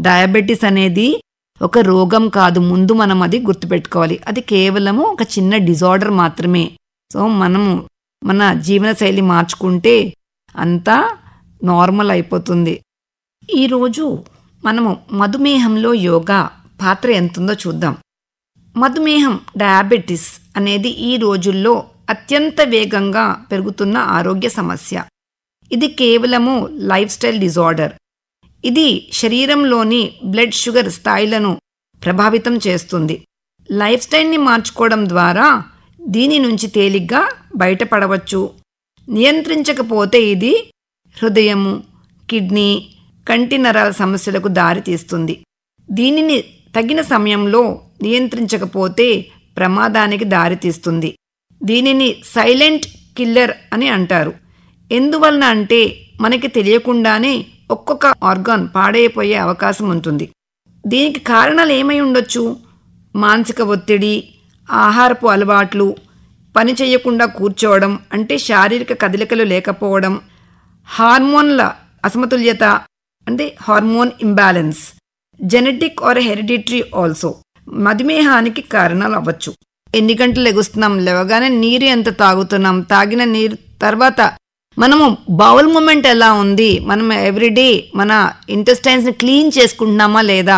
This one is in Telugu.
డయాబెటీస్ అనేది ఒక రోగం కాదు ముందు మనం అది గుర్తుపెట్టుకోవాలి అది కేవలము ఒక చిన్న డిజార్డర్ మాత్రమే సో మనము మన జీవనశైలి మార్చుకుంటే అంతా నార్మల్ అయిపోతుంది ఈరోజు మనము మధుమేహంలో యోగా పాత్ర ఎంతుందో చూద్దాం మధుమేహం డయాబెటిస్ అనేది ఈ రోజుల్లో అత్యంత వేగంగా పెరుగుతున్న ఆరోగ్య సమస్య ఇది కేవలము లైఫ్ స్టైల్ డిజార్డర్ ఇది శరీరంలోని బ్లడ్ షుగర్ స్థాయిలను ప్రభావితం చేస్తుంది లైఫ్ స్టైల్ని మార్చుకోవడం ద్వారా దీని నుంచి తేలిగ్గా బయటపడవచ్చు నియంత్రించకపోతే ఇది హృదయము కిడ్నీ కంటి నరాల సమస్యలకు దారితీస్తుంది దీనిని తగిన సమయంలో నియంత్రించకపోతే ప్రమాదానికి దారితీస్తుంది దీనిని సైలెంట్ కిల్లర్ అని అంటారు ఎందువలన అంటే మనకి తెలియకుండానే ఒక్కొక్క ఆర్గాన్ పాడైపోయే అవకాశం ఉంటుంది దీనికి కారణాలు ఏమై ఉండొచ్చు మానసిక ఒత్తిడి ఆహారపు అలవాట్లు పని చేయకుండా కూర్చోవడం అంటే శారీరక కదలికలు లేకపోవడం హార్మోన్ల అసమతుల్యత అంటే hormone imbalance genetic or hereditary also మధుమేహానికి కారణాలు అవ్వచ్చు ఎన్ని గంటలు లెగుస్తున్నాం లేవగానే నీరు ఎంత తాగుతున్నాం తాగిన నీరు తర్వాత మనము బౌల్ మూమెంట్ ఎలా ఉంది మనం ఎవ్రీడే మన ఇంటెస్టైన్స్ ని క్లీన్ చేసుకుంటున్నామా లేదా